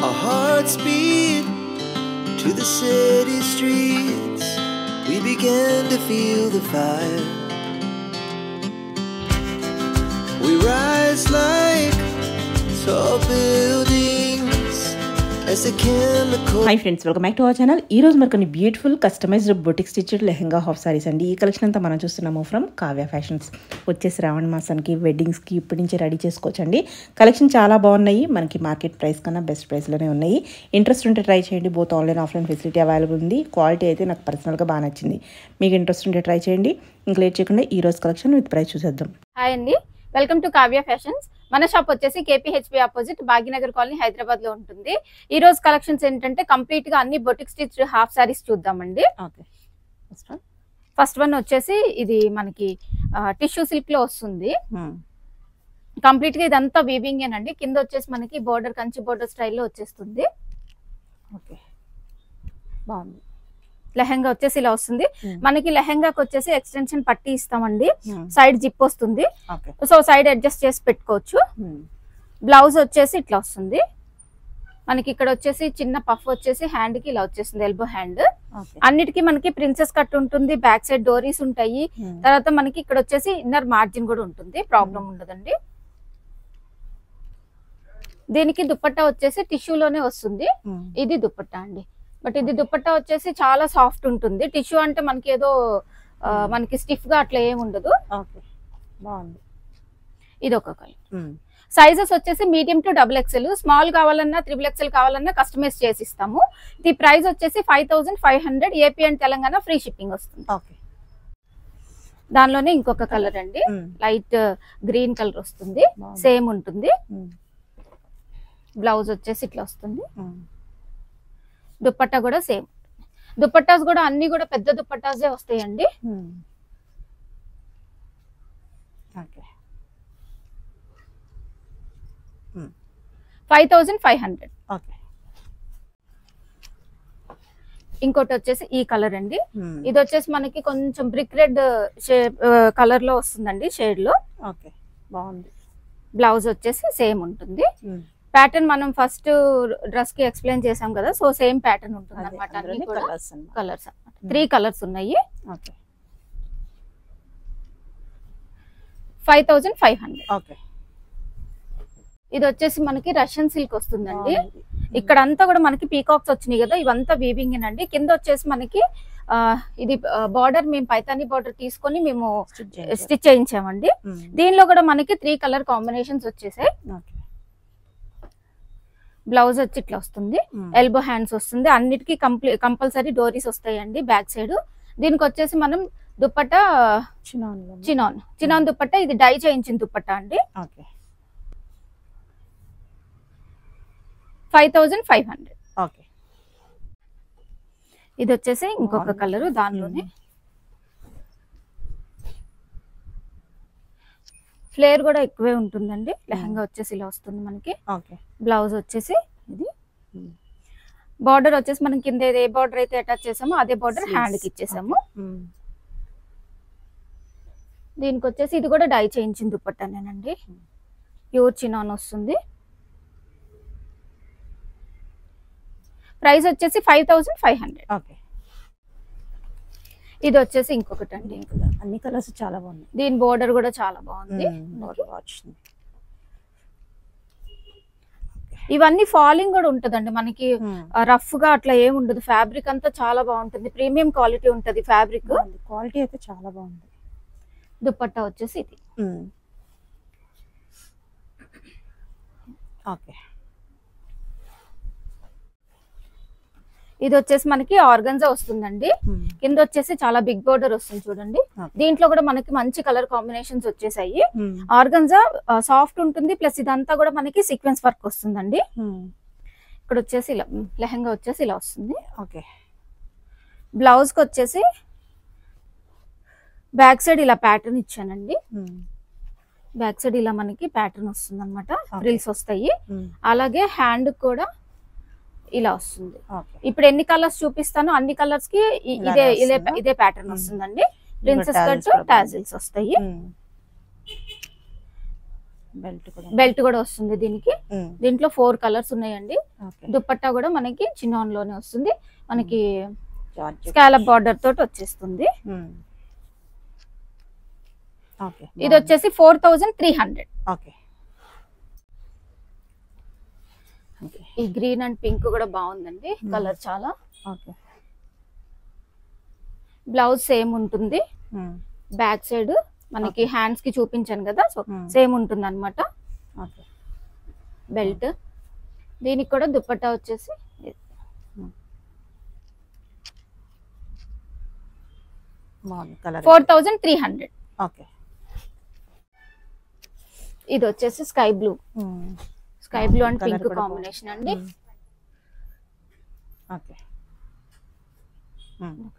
Our hearts beat to the city streets. We began to feel the fire. We rise like tall buildings as the chemical. Hi friends welcome back to our channel ఈ రోజు మరి కొన్ని beautiful customized boutique stitched lehenga half saris అండి ఈ collection అంతా మనం చూస్తున్నాము from Kavya fashions వచ్చే శ్రావణ మాసానికి వెడ్డింగ్స్కి ఇప్పటి నుంచి రెడీ చేసుకోవచ్చు అండి కలెక్షన్ చాలా బాగున్నాయి మనకి మార్కెట్ ప్రైస్ కన్నా బెస్ట్ ప్రైస్లోనే ఉన్నాయి ఇంట్రెస్ట్ ఉంటే ట్రై చేయండి both online offline facility available ఉంది క్వాలిటీ అయితే నాకు పర్సనల్గా బాగా నచ్చింది మీకు ఇంట్రెస్ట్ ఉంటే ట్రై చేయండి ఇంకా లేట్ చేయకుండా ఈ రోజు కలెక్షన్ విత్ ప్రైస్ చూసేద్దాం హాయ్ అండి వెల్కమ్ టు కావ్య ఫ్యాషన్స్ మన షాప్ వచ్చేసి KPHB opposite Bhagyanagar colony Hyderabad లో ఉంటుంది ఈ రోజు కలెక్షన్స్ ఏంటంటే కంప్లీట్ గా అన్ని బొటిక్ స్టిచ్ హాఫ్ సారీస్ చూద్దామండి ఓకే ఫస్ట్ వన్ వచ్చేసి ఇది మనకి టిష్యూ సిల్క్ లో వస్తుంది కంప్లీట్ గా ఇదంతా వీవింగ్ ఏనండి కింద వచ్చేసి మనకి బోర్డర్ కంచి బోర్డర్ స్టైల్లో వచ్చేస్తుంది ఓకే బాగుంది లెహంగా వచ్చేసి ఇలా వస్తుంది Hmm. మనకి లెహంగాకి వచ్చేసి ఎక్స్టెన్షన్ పట్టి ఇస్తామండి సైడ్ జిప్ వస్తుంది ఓకే సో సైడ్ అడ్జస్ట్ చేసి పెట్టుకోవచ్చు బ్లౌజ్ వచ్చేసి ఇట్లా వస్తుంది మనకి ఇక్కడ వచ్చేసి చిన్న పఫ్ వచ్చేసి హ్యాండ్ కి ఇలా వచ్చేస్తుంది ఎల్బో హ్యాండ్ ఓకే అన్నిటికీ మనకి ప్రిన్సెస్ కట్ ఉంటుంది బ్యాక్ సైడ్ డోరీస్ ఉంటాయి తర్వాత మనకి ఇక్కడ వచ్చేసి ఇన్నర్ మార్జిన్ కూడా ఉంటుంది ప్రాబ్లం ఉండదండి దీనికి దుపట్టా వచ్చేసి టిష్యూలోనే వస్తుంది ఇది దుపట్టా అండి బట్ ఇది దుపట్టా వచ్చేసి చాలా సాఫ్ట్ ఉంటుంది టిష్యూ అంటే మనకి ఏదో ఆ, మనకి స్టిఫ్ గా అట్లా ఏమి ఉండదు ఓకే బాగుంది ఇది ఒక కలర్ సైజెస్ వచ్చేసి medium to double XL small కావాలన్నా త్రిబుల్ ఎక్స్ఎల్ కావాలన్నా కస్టమైజ్ చేసి ఇస్తాము ఇది ప్రైస్ వచ్చేసి five thousand five hundred AP and Telangana free shipping వస్తుంది ఓకే దానిలోనే ఇంకొక కలర్ అండి లైట్ గ్రీన్ కలర్ వస్తుంది బాగుంది. సేమ్ ఉంటుంది బ్లౌజ్ వచ్చేసి ఇట్లా వస్తుంది దుపట్టా కూడా సేమ్ దుపట్టాస్ కూడా అన్ని కూడా పెద్ద దుపట్టాసే వస్తాయండి okay five thousand five hundred okay ఇంకోటి వచ్చేసి ఈ కలర్ అండి ఇది వచ్చేసి మనకి కొంచెం బ్రిక్ రెడ్ షేప్ కలర్ లో వస్తుందండి షేడ్ లో ఓకే బాగుంది బ్లౌజ్ వచ్చేసి సేమ్ ఉంటుంది ప్యాటర్న్ మనం ఫస్ట్ డ్రెస్ కి ఎక్స్ప్లెయిన్ చేసాం కదా సో సేమ్ ప్యాటర్న్ ఉంటుంది అనమాట అన్ని కూడా కలర్స్ అన్నమాట కలర్స్ త్రీ కలర్స్ ఉన్నాయి okay five thousand five hundred okay ఇది వచ్చేసి మనకి రష్యన్ సిల్క్ వస్తుందండి ఇక్కడ అంతా కూడా మనకి పీకాక్స్ వచ్చినాయి కదా ఇవంతా వీవింగ్ అండి కింద వచ్చేసి మనకి ఆ, ఇది బార్డర్ మేము పైతాని బార్డర్ తీసుకొని మేము స్టిచ్ చేయించామండి దీనిలో కూడా మనకి త్రీ కలర్ కాంబినేషన్స్ వచ్చేసాయి ఓకే బ్లౌజ్ వచ్చి ఇట్లా వస్తుంది ఎల్బో హ్యాండ్స్ వస్తుంది అన్నిటికీ కంప్లీ కంపల్సరీ డోరీస్ వస్తాయండి బ్యాక్ సైడ్ దీనికి వచ్చేసి మనం దుప్పట్టా చిన్న చినాన్ చినాన్ దుప్పట్టా ఇది డై చేయించిన దుప్పట్టా అండి okay five thousand five hundred okay ఇది వచ్చేసి ఇంకొక బాగుంది. కలర్ దానిలోనే ఫ్లేర్ కూడా ఎక్కువే ఉంటుందండి లెహంగా వచ్చేసి ఇలా వస్తుంది మనకి ఓకే బ్లౌజ్ వచ్చేసి ఇది బార్డర్ వచ్చేసి మనం కింద ఏ బార్డర్ అయితే అటాచ్ చేసామో అదే బార్డర్ Sleeves. హ్యాండ్ కి ఇచ్చేసాము దీనికి వచ్చేసి ఇది కూడా డై చేయించిన దుపట్టానేనండి ప్యూర్ చినాన్ వస్తుంది ప్రైస్ వచ్చేసి five thousand five hundred okay ఇది వచ్చేసి ఇంకొకటి అండి అన్ని కలర్స్ చాలా బాగున్నాయి దీని బోర్డర్ కూడా చాలా బాగుంది బాగా వచ్చింది ఇవన్నీ ఫాలింగ్ కూడా ఉంటదండి మనకి రఫ్ గా అట్లా ఏమి ఉండదు ఫ్యాబ్రిక్ అంతా చాలా బాగుంటుంది ప్రీమియం క్వాలిటీ ఉంటది ఫ్యాబ్రిక్ క్వాలిటీ అయితే చాలా బాగుంది దుపట్టా వచ్చేసి ఇది ఓకే ఇది వచ్చేసి మనకి ఆర్గన్జా వస్తుందండి కింద వచ్చేసి చాలా బిగ్ బోర్డర్ వస్తుంది చూడండి Okay. దీంట్లో కూడా మనకి మంచి కలర్ కాంబినేషన్స్ వచ్చేసాయి ఆర్గన్జా సాఫ్ట్ ఉంటుంది ప్లస్ ఇదంతా కూడా మనకి సీక్వెన్స్ వర్క్ వస్తుందండి ఇక్కడ వచ్చేసి ఇలా లెహంగా వచ్చేసి ఇలా వస్తుంది ఓకే బ్లౌజ్ కి వచ్చేసి బ్యాక్ సైడ్ ఇలా ప్యాటర్న్ ఇచ్చానండి బ్యాక్ సైడ్ ఇలా మనకి ప్యాటర్న్ వస్తుంది అనమాట ఫ్రిల్స్ వస్తాయి అలాగే హ్యాండ్ కూడా ఇలా వస్తుంది ఓకే ఇప్పుడు ఎన్ని కలర్స్ చూపిస్తానో అన్ని కలర్స్ కి ఇ- ఇదే ఇలానే ఇదే వస్తుందా? ఇదే ప్యాటర్న్ వస్తుందండి ప్రిన్సెస్ tassels కట్ కూడా బాగుంది. టాజిల్స్ వస్తాయి బెల్ట్ కూడా బెల్ట్ కూడా వస్తుంది దీనికి ఉమ్, దీంట్లో ఫోర్ కలర్స్ ఉన్నాయండి ఓకే దుపట్టా కూడా మనకి చిన్నాన్ లోనే వస్తుంది మనకి జార్జెట్ స్కాలప్ బార్డర్ తోటి వచ్చేస్తుంది ఉమ్. ఓకే ఇది వచ్చేసి four thousand three hundred okay okay ఈ గ్రీన్ అండ్ పింక్ కూడా బాగుందండి కలర్ చాలా ఓకే బ్లౌజ్ సేమ్ ఉంటుంది ఉమ్, బ్యాక్ సైడ్ మనకి హ్యాండ్స్ కి చూపించాను కదా సో Hmm. సేమ్ ఉంటుంది అనమాట ఓకే బెల్ట్ దీనికి కూడా దుపట్టా వచ్చేసి బాగుంది colour four thousand three hundred okay ఇది వచ్చేసి sky blue um, sky blue and Colour pink కూడా కాంబినేషన్ అండి ఉమ్. ఓకే ఉమ్,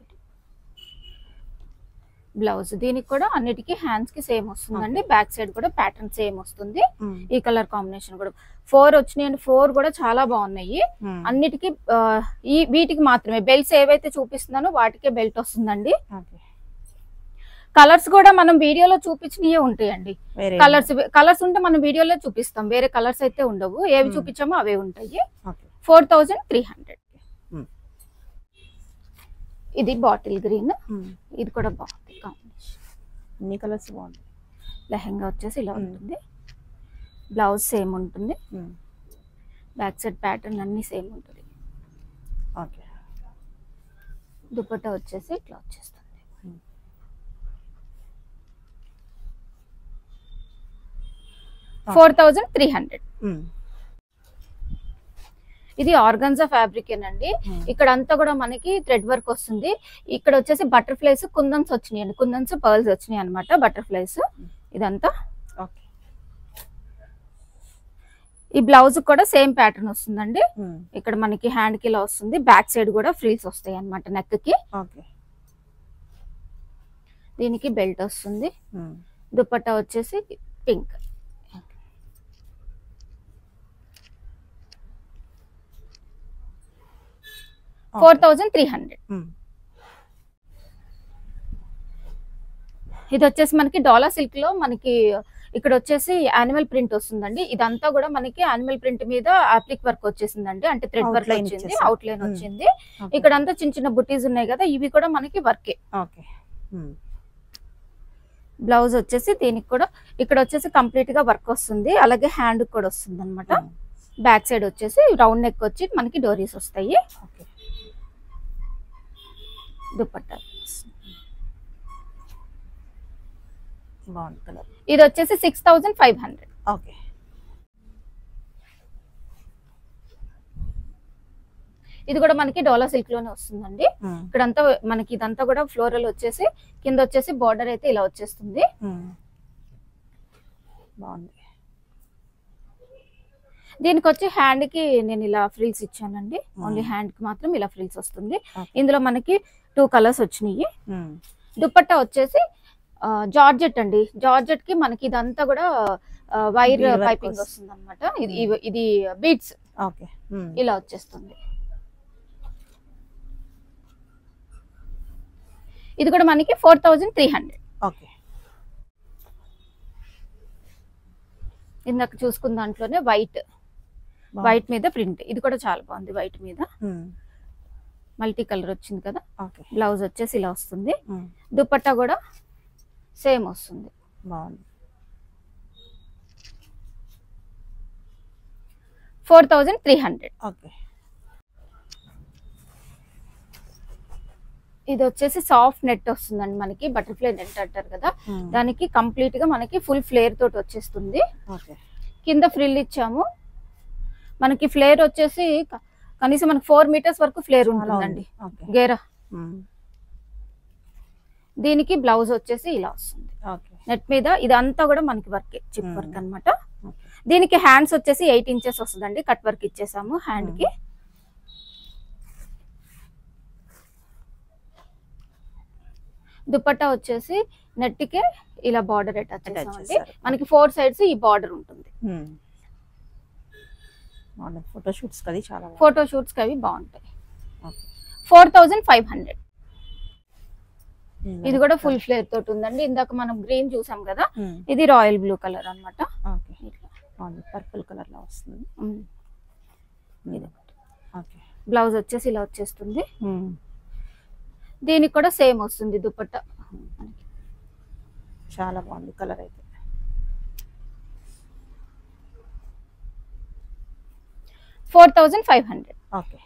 బ్లౌజ్ దీనికి కూడా అన్నిటికీ హ్యాండ్స్ కి సేమ్ వస్తుందండి బ్యాక్ సైడ్ కూడా ప్యాటర్న్ సేమ్ వస్తుంది ఉమ్, ఈ కలర్ కాంబినేషన్ కూడా ఫోర్ వచ్చినాయి ఫోర్ కూడా చాలా బాగున్నాయి ఉమ్, అన్నిటికీ ఆ, ఈ వీటికి మాత్రమే బెల్ట్స్ ఏవైతే చూపిస్తున్నానో వాటికే బెల్ట్ వస్తుందండి ఓకే కలర్స్ కూడా మనం వీడియోలో చూపించినవే ఉంటాయండి వేరే కలర్స్ కలర్స్ ఉంటే మనం వీడియోలో చూపిస్తాం వేరే కలర్స్ అయితే ఉండవు ఏవి Hmm. చూపించామో అవే ఉంటాయి okay four thousand three hundred Hmm. ఇది బాటిల్ గ్రీన్ ఉమ్, ఇది కూడా బాగుంది కాంబినేషన్ అన్ని కలర్స్ బాగుంది లెహెంగా వచ్చేసి ఇలా Hmm. ఉంటుంది బ్లౌజ్ సేమ్ ఉంటుంది ఉమ్, బ్యాక్ సైడ్ ప్యాటర్న్ అన్ని సేమ్ ఉంటుంది ఓకే దుపట్టా వచ్చేసి ఇట్లా వచ్చేస్తుంది Hmm. Four thousand three hundred um, ఇది ఆర్గన్జా ఫ్యాబ్రిక్ ఏనండి Hmm. ఇక్కడ అంతా కూడా మనకి థ్రెడ్ వర్క్ వస్తుంది ఇక్కడ వచ్చేసి బటర్ఫ్లైస్ కుందన్స్ వచ్చినాయి అండి కుందన్స్ పర్ల్స్ వచ్చినాయి అనమాట బటర్ఫ్లైస్ ఇదంతా ఓకే ఈ బ్లౌజ్ కూడా సేమ్ ప్యాటర్న్ వస్తుందండి ఉమ్, ఇక్కడ మనకి హ్యాండ్ కి ఇలా వస్తుంది బ్యాక్ సైడ్ కూడా ఫ్రీల్స్ వస్తాయి అనమాట నెక్ కి ఓకే దీనికి బెల్ట్ వస్తుంది ఉమ్, దుపట్టా వచ్చేసి pink four thousand three hundred um, ఇది వచ్చేసి మనకి డాలా సిల్క్ లో మనకి ఇక్కడ వచ్చేసి యానిమల్ ప్రింట్ వస్తుందండి ఇదంతా కూడా మనకి యానిమల్ ప్రింట్ మీద అప్లిక్ వర్క్ వచ్చేసిందండి అంటే థ్రెడ్ వర్క్ Outline వచ్చింది ఇచ్చేసారు. Outline Hmm. వచ్చింది ఓకే. ఇక్కడ అంతా చిన్న చిన్న బుటీస్ ఉన్నాయి కదా ఇవి కూడా మనకి వర్కే ఓకే ఉమ్, బ్లౌజ్ వచ్చేసి దీనికి కూడా ఇక్కడ వచ్చేసి కంప్లీట్ గా వర్క్ వస్తుంది అలాగే హ్యాండ్ కూడా వస్తుంది అనమాట ఉమ్, బ్యాక్ సైడ్ వచ్చేసి రౌండ్ నెక్ వచ్చి మనకి డోరీస్ వస్తాయి ఓకే దుపట్టా బాగుంది కలర్ ఇది వచ్చేసి six thousand five hundred okay ఇది కూడా మనకి డోలా సిల్క్ లోనే వస్తుందండి ఉమ్, ఇక్కడంతా మనకి ఇదంతా కూడా ఫ్లోరల్ వచ్చేసి కింద వచ్చేసి బార్డర్ అయితే ఇలా వచ్చేస్తుంది ఉమ్. బాగుంది దీనికి వచ్చి హ్యాండ్ కి నేను ఇలా ఫ్రిల్స్ ఇచ్చానండి ఓన్లీ Hmm. హ్యాండ్ కి మాత్రం ఇలా ఫ్రిల్స్ వస్తుంది Okay. ఇందులో మనకి టూ కలర్స్ వచ్చినాయి ఉమ్, దుపట్టా వచ్చేసి ఆ, జార్జెట్ అండి జార్జెట్ కి మనకి ఇదంతా కూడా ఆ, వైర్ Bead work పైపింగ్ వస్తుంది. వస్తుంది అనమాట ఇది ఇవి- ఇది బీట్స్ ఓకే ఉమ్, ఇలా వచ్చేస్తుంది ఇది కూడా మనకి four thousand three hundred okay ఇందాక చూసుకున్న దాంట్లోనే వైట్ బాగుంది. వైట్ మీద ప్రింట్ ఇది కూడా చాలా బాగుంది వైట్ మీద ఉమ్, మల్టీ కలర్ వచ్చింది కదా ఓకే బ్లౌజ్ వచ్చేసి ఇలా వస్తుంది ఉమ్, దుపట్టా కూడా సేమ్ వస్తుంది బాగుంది four thousand three hundred okay ఇది వచ్చేసి సాఫ్ట్ నెట్ వస్తుందండి మనకి బటర్ఫ్లై నెట్ అంటారు కదా ఉమ్, దానికి కంప్లీట్ గా మనకి ఫుల్ ఫ్లేర్ తోటి వచ్చేస్తుంది ఓకే కింద ఫ్రిల్ ఇచ్చాము మనకి ఫ్లేర్ వచ్చేసి క- కనీసం మనకి ఫోర్ మీటర్స్ వరకు ఫ్లేర్ చాలా ఉంటుందండి ఉంది. ఓకే గేరా ఉమ్, దీనికి బ్లౌజ్ వచ్చేసి ఇలా వస్తుంది ఓకే నెట్ మీద ఇదంతా కూడా మనకి వర్క్ చిప్ Hmm. వర్క్ అన్నమాట ఓకే దీనికి హ్యాండ్స్ వచ్చేసి ఎయిట్ ఇంచెస్ వస్తుందండి కట్ వర్క్ ఇచ్చేసాము హ్యాండ్ కి దుపట్టా వచ్చేసి నెట్ కి ఇలా బార్డర్ అటాచ్ Attach చేసామండి చేశారు. మనకి ఫోర్ సైడ్స్ ఈ బార్డర్ ఉంటుంది ఉమ్. బాగుంది ఫోటో షూట్స్ కది చాలా బాగుంది. ఫోటో షూట్స్ కి అవి బాగుంటాయి okay four thousand five hundred ఇది కూడా ఫుల్ ఫ్లేర్ తోటి ఉందండి ఇందాక మనం గ్రీన్ చూసాం కదా ఉమ్. ఇది రాయల్ బ్లూ కలర్ అన్నమాట ఓకే ఇట్లా బాగుంది పర్పుల్ కలర్ లో వస్తుంది ఉమ్. ఇది ఓకే బ్లౌజ్ వచ్చేసి ఇలా వచ్చేస్తుంది ఉమ్. దీనికి కూడా సేమ్ వస్తుంది దుపట్టా చాలా బాగుంది కలర్ అయితే four thousand five hundred okay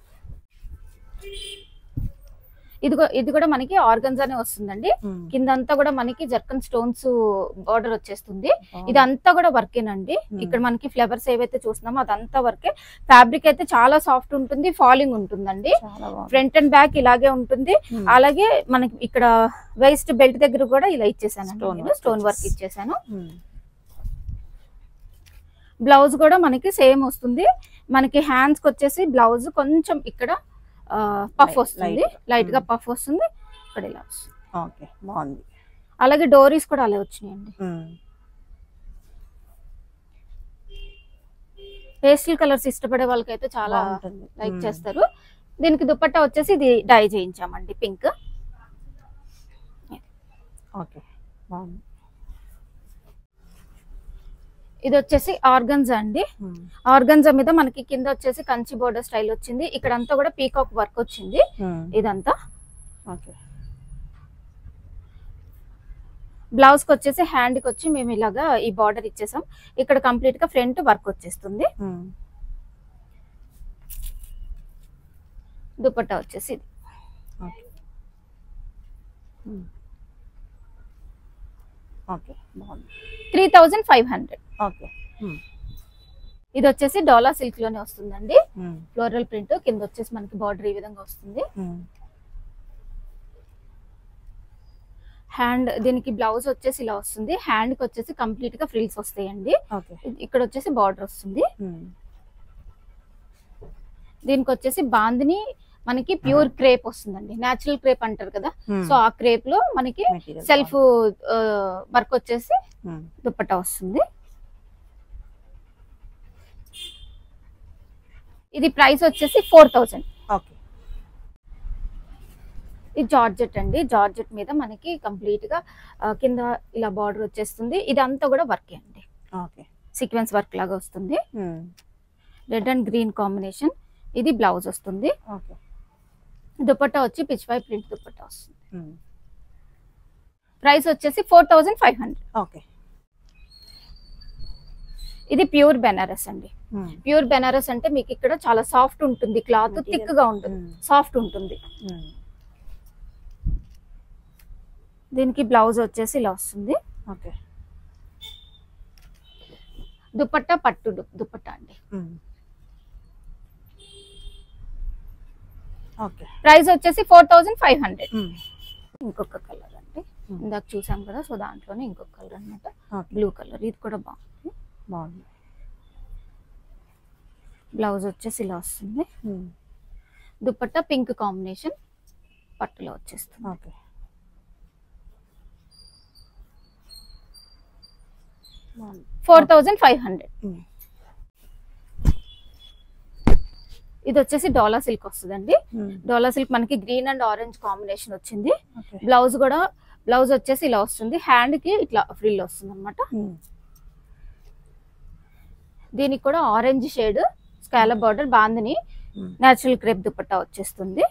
ఇది కూ- ఇది కూడా మనకి ఆర్గన్జానే వస్తుందండి ఉమ్. కిందంతా కూడా మనకి జర్కన్ స్టోన్స్ బార్డర్ వచ్చేస్తుంది బాగుంది. ఇదంతా కూడా వర్కేనండి Hmm. ఇక్కడ మనకి ఫ్లవర్స్ ఏవైతే చూస్తున్నామో అదంతా వర్కే ఫ్యాబ్రిక్ అయితే చాలా సాఫ్ట్ ఉంటుంది ఫాలింగ్ ఉంటుందండి చాలా బాగుంది ఫ్రంట్ అండ్ బ్యాక్ ఇలాగే ఉంటుంది ఉమ్. అలాగే మనకి ఇక్కడ వేస్ట్ బెల్ట్ దగ్గర కూడా ఇలా ఇచ్చేసాను Stone నేను work స్టోన్ వర్క్ ఇచ్చేసి. ఇచ్చేసాను ఉమ్. బ్లౌజ్ కూడా మనకి సేమ్ వస్తుంది మనకి హ్యాండ్స్ కి వచ్చేసి బ్లౌజ్ కొంచెం ఇక్కడ పఫ్ Light- వస్తుంది light. లైట్ గా Hmm. పఫ్ వస్తుంది ఇక్కడ ఇలా వస్తుంది ఓకే బాగుంది అలాగే డోరీస్ కూడా అలా వచ్చినాయండి ఉమ్. పేస్టల్ కలర్స్ ఇష్టపడే వాళ్ళకైతే చాలా బాగుంటుంది లైక్ ఉమ్. చేస్తారు దీనికి దుపట్టా వచ్చేసి ఇది డై చేయించామండి పింక్ ఓకే బాగుంది ఇది వచ్చేసి ఆర్గన్జా అండి ఉమ్. ఆర్గన్జా మీద మనకి కింద వచ్చేసి కంచి బోర్డర్ స్టైల్ వచ్చింది ఇక్కడ అంతా కూడా పీకాక్ వర్క్ వచ్చింది ఉమ్. ఇదంతా ఓకే బ్లౌజ్ కి వచ్చేసి హ్యాండ్ కి వచ్చి మేము ఇలాగా ఈ బార్డర్ ఇచ్చేసాం ఇక్కడ కంప్లీట్ గా ఫ్రంట్ వర్క్ వచ్చేస్తుంది ఉమ్. దుపట్టా వచ్చేసి ఇది ఓకే ఉమ్. ఓకే బాగుంది three thousand five hundred okay um. ఇది వచ్చేసి డోలా సిల్క్ లోనే వస్తుందండి ఉమ్. ఫ్లోరల్ ప్రింట్ కింద వచ్చేసి మనకి బార్డర్ ఈ విధంగా వస్తుంది ఉమ్. హ్యాండ్ దీనికి బ్లౌజ్ వచ్చేసి ఇలా వస్తుంది హ్యాండ్ కి వచ్చేసి కంప్లీట్ గా ఫ్రిల్స్ వస్తాయండి ఓకే ఇది- ఇక్కడ వచ్చేసి బార్డర్ వస్తుంది ఉమ్. దీనికి వచ్చేసి బాందిని మనకి ప్యూర్ క్రేప్ వస్తుందండి నేచురల్ క్రేప్ అంటారు కదా ఉమ్. సో ఆ క్రేప్ లో మనకి Material సెల్ఫ్ వర్క్ వచ్చేసి ఉమ్. దుపట్టా వస్తుంది ఇది ప్రైస్ వచ్చేసి ఫోర్ థౌజండ్ ఓకే ఇది జార్జెట్ అండి జార్జెట్ మీద మనకి కంప్లీట్ గా ఆ, కింద ఇలా బార్డర్ వచ్చేస్తుంది ఇదంతా కూడా వర్కే అండి ఓకే సీక్వెన్స్ వర్క్ లాగా వస్తుంది um. Red and green combination ఇది బ్లౌజ్ వస్తుంది ఓకే దుపట్టా వచ్చి పిచ్వై ప్రింట్ దుపట్టా వస్తుంది ఉమ్. ప్రైస్ వచ్చేసి four thousand five hundred okay ఇది ప్యూర్ బెనారస్ అండి ఉమ్. ప్యూర్ బెనారస్ అంటే మీకు ఇక్కడ చాలా సాఫ్ట్ ఉంటుంది క్లాత్ Material. థిక్ గా ఉంటుంది ఉమ్. సాఫ్ట్ ఉంటుంది ఉమ్. దీనికి బ్లౌజ్ వచ్చేసి ఇలా వస్తుంది ఓకే దుపట్టా పట్టు దు- దుపట్టా అండి ఉమ్. ఓకే ప్రైస్ వచ్చేసి four thousand five hundred um. ఇంకొక కలర్ అండి Hmm. ఇందాక చూసాం కదా సో దాంట్లోనే ఇంకొక కలర్ అన్నమాట ఓకే బ్లూ కలర్ ఇది కూడా బాగుంది బాగుంది బ్లౌజ్ వచ్చేసి ఇలా వస్తుంది ఉమ్. దుపట్టా పింక్ కాంబినేషన్ పట్టులో వచ్చేస్తుంది ఓకే బాగుంది four thousand five hundred um. ఇది వచ్చేసి డోలా సిల్క్ వస్తుందండి ఉమ్. డోలా సిల్క్ మనకి గ్రీన్ అండ్ ఆరెంజ్ కాంబినేషన్ వచ్చింది ఓకే బ్లౌజ్ కూడా బ్లౌజ్ వచ్చేసి ఇలా వస్తుంది హ్యాండ్ కి ఇట్లా ఫ్రిల్ వస్తుంది అనమాట ఉమ్. దీనికి కూడా orange shade scallop border bandhani um. Natural crepe dupatta వచ్చేస్తుంది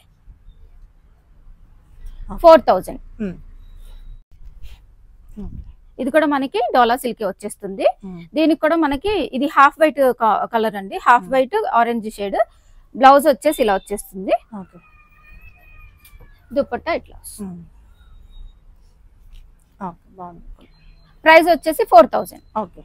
Okay. Four thousand um. Okay ఇది కూడా మనకి డోలా సిల్క్ వచ్చేస్తుంది ఉమ్. దీనికి కూడా మనకి ఇది హాఫ్ వైట్ కలర్ అండి half Hmm. White orange shade blouse వచ్చేసి ఇలా వచ్చేస్తుంది ఓకే దుపట్టా ఇట్లా వస్తుంది ఉమ్. ఓకే బాగుంది ప్రైస్ వచ్చేసి ఫోర్ థౌజండ్ ఓకే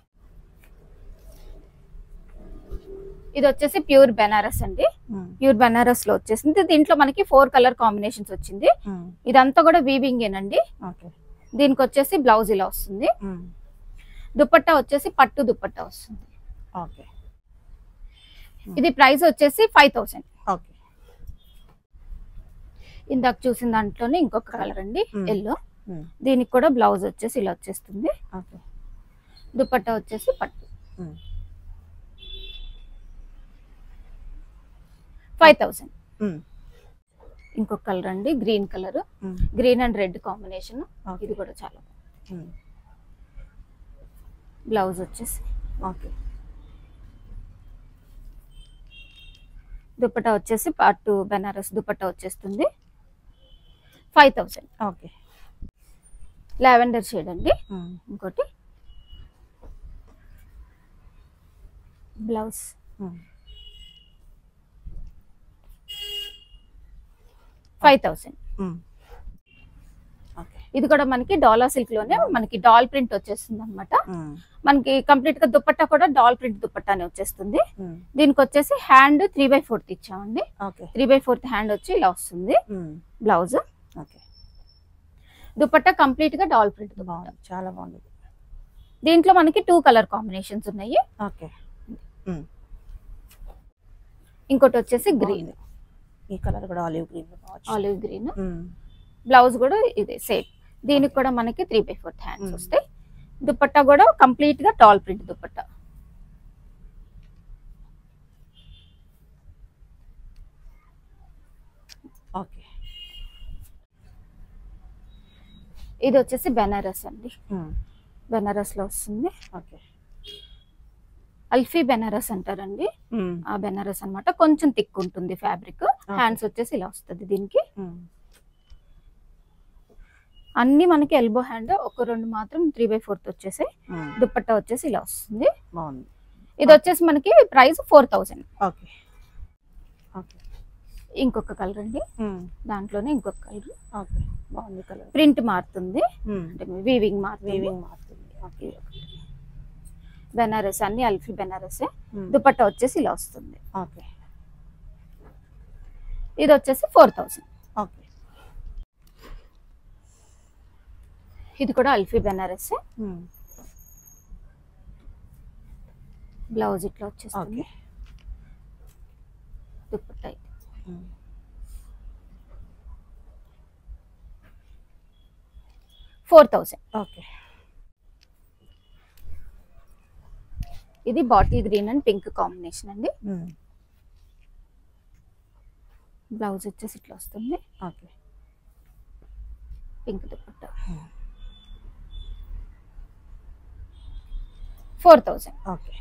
ఇది వచ్చేసి ప్యూర్ బెనారస్ అండి ఉమ్. ప్యూర్ బెనారస్ లో వచ్చేసింది దీంట్లో మనకి ఫోర్ కలర్ కాంబినేషన్స్ వచ్చింది ఉమ్. ఇదంతా కూడా వీవింగ్ ఏనండి ఓకే దీనికి వచ్చేసి బ్లౌజ్ ఇలా వస్తుంది ఉమ్. దుపట్టా వచ్చేసి పట్టు దుపట్టా వస్తుంది ఓకే ఇది ప్రైస్ వచ్చేసి ఫైవ్ థౌసండ్ ఓకే ఇందాక చూసిన దాంట్లోనే ఇంకొక కలర్ అండి Hmm. ఎల్లో ఉమ్. దీనికి కూడా బ్లౌజ్ వచ్చేసి ఇలా వచ్చేస్తుంది ఓకే దుపట్టా వచ్చేసి పట్టు ఉమ్. ఫైవ్ థౌసండ్ ఉమ్. ఇంకొక కలర్ అండి green colour um, green and red combination okay. ఇది కూడా చాలా ఉమ్, బ్లౌజ్ వచ్చేసి ఓకే దుపట్టా వచ్చేసి పార్ట్ బెనారస్ దుపట్టా వచ్చేస్తుంది five thousand okay lavender shade అండి ఉమ్, ఇంకోటి blouse um, five thousand um. Okay ఇది కూడా మనకి డాలా సిల్క్ లోనే మనకి డాల్ ప్రింట్ వచ్చేస్తుంది అనమాట ఉమ్, మనకి కంప్లీట్ గా దుపట్టా కూడా డాల్ ప్రింట్ దుపట్టానే వచ్చేస్తుంది ఉమ్, దీనికి వచ్చేసి హ్యాండ్ త్రీ బై ఫోర్త్ ఇచ్చామండి okay three by fourth hand వచ్చి ఇలా వస్తుంది um, blouse okay dupatta complete గా డాల్ ప్రింట్ దుపట్టా బాగుంది చాలా బాగుంది దీంట్లో మనకి టూ కలర్ కాంబినేషన్స్ ఉన్నాయి ఓకే ఉమ్, ఇంకోటి వచ్చేసి గ్రీన్ బాగుంది. ఈ కలర్ కూడా ఆలివ్ గ్రీన్ బాగుంది ఆలివ్ గ్రీన్ ఉమ్, బ్లౌజ్ కూడా ఇదే సేమ్ దీనికి కూడా మనకి three by fourth hands Hmm. వస్తాయి దుపట్టా కూడా కంప్లీట్ గా టాల్ ప్రింట్ దుపట్టా ఓకే ఇది వచ్చేసి బెనారస్ అండి ఉమ్, బెనారస్ లో వస్తుంది ఓకే అల్ఫీ బెనారస్ అంటారండి ఉమ్, ఆ బెనారస్ అన్నమాట కొంచెం థిక్ ఉంటుంది ఫ్యాబ్రిక్ హ్యాండ్స్ వచ్చేసి ఇలా వస్తుంది దీనికి ఉమ్, అన్ని మనకి ఎల్బో హ్యాండ్ ఒక రెండు మాత్రం త్రీ బై ఫోర్త్ వచ్చేసి ఉమ్, దుపట్టా వచ్చేసి ఇలా వస్తుంది బాగుంది ఇది వచ్చేసి మనకి price four thousand okay okay ఇంకొక కలర్ అండి ఉమ్, దాంట్లోనే ఇంకొక కలర్ ఓకే బాగుంది కలర్ ప్రింట్ మారుతుంది ఉమ్, అంటే వీవింగ్ మారుతుంది వీవింగ్ మారుతుంది ఓకే బెనారస్ అన్ని అల్ఫీ బెనారస్ ఉమ్, దుపట్టా వచ్చేసి ఇలా వస్తుంది ఓకే ఇది వచ్చేసి ఫోర్ థౌసండ్ ఓకే ఇది కూడా అల్ఫీ బెనారస్ ఉమ్, బ్లౌజ్ ఇట్లా వచ్చేస్తుంది ఓకే దుపట్టా ఇది ఉమ్, ఫోర్ థౌసండ్ ఓకే ఇది bottle green and pink combination అండి ఉమ్, బ్లౌజ్ వచ్చేసి ఇట్లా వస్తుంది okay pink dupatta four thousand okay